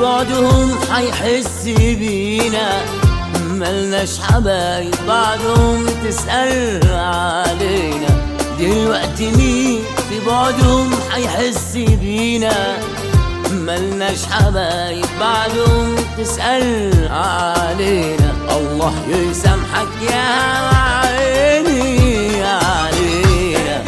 بعدهم حيحس بينا ملناش حبايب بعدهم تسأل علينا دلوقتي مين في بعدهم حيحس بينا ملناش حبايب بعدهم تسأل علينا الله يسامحك يا عيني علينا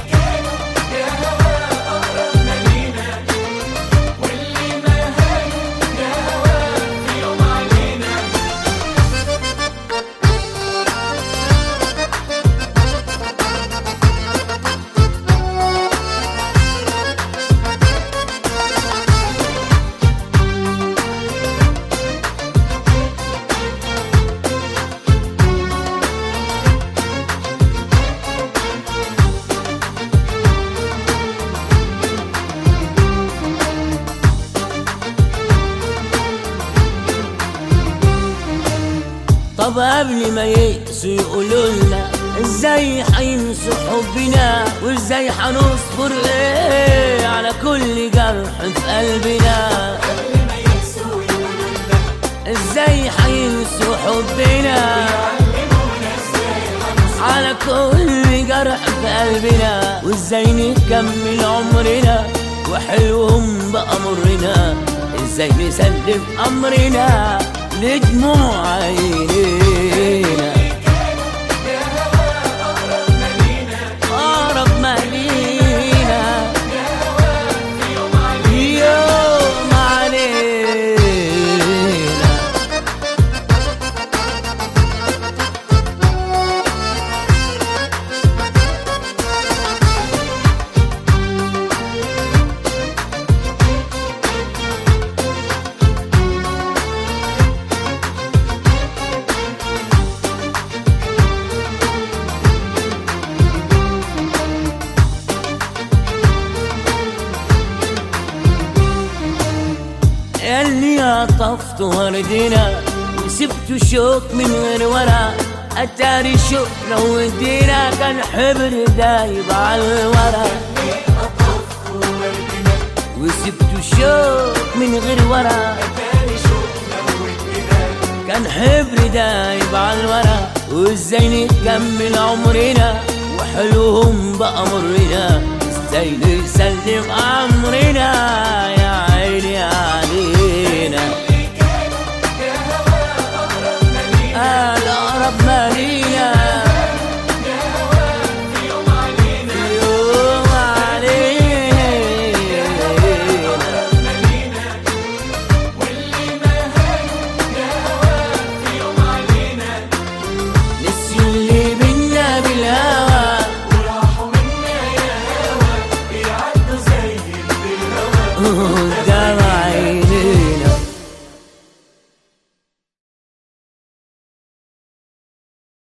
طب قبل ما يقسوا يقولوا لنا ازاي هينسوا حبنا وازاي هنصبر ايه على كل جرح في قلبنا ازاي هينسوا حبنا على كل جرح في قلبنا وازاي نكمل عمرنا وحلوهم بأمرنا ازاي نسلم امرنا لدموع عينينا اقرب ما لينا يوم علينا اللي عطفت وردنا وسبت شوك من غير ورا اتاري شوك لو ودينا كان حبر دايب على الورا وسبت شوك من غير ورا كان حبر دايب على الورا وازاي نكمل عمرنا وحلوهم بأمرنا ازاي نسلم امرنا يا عيني علينا قال اقرب ما لينا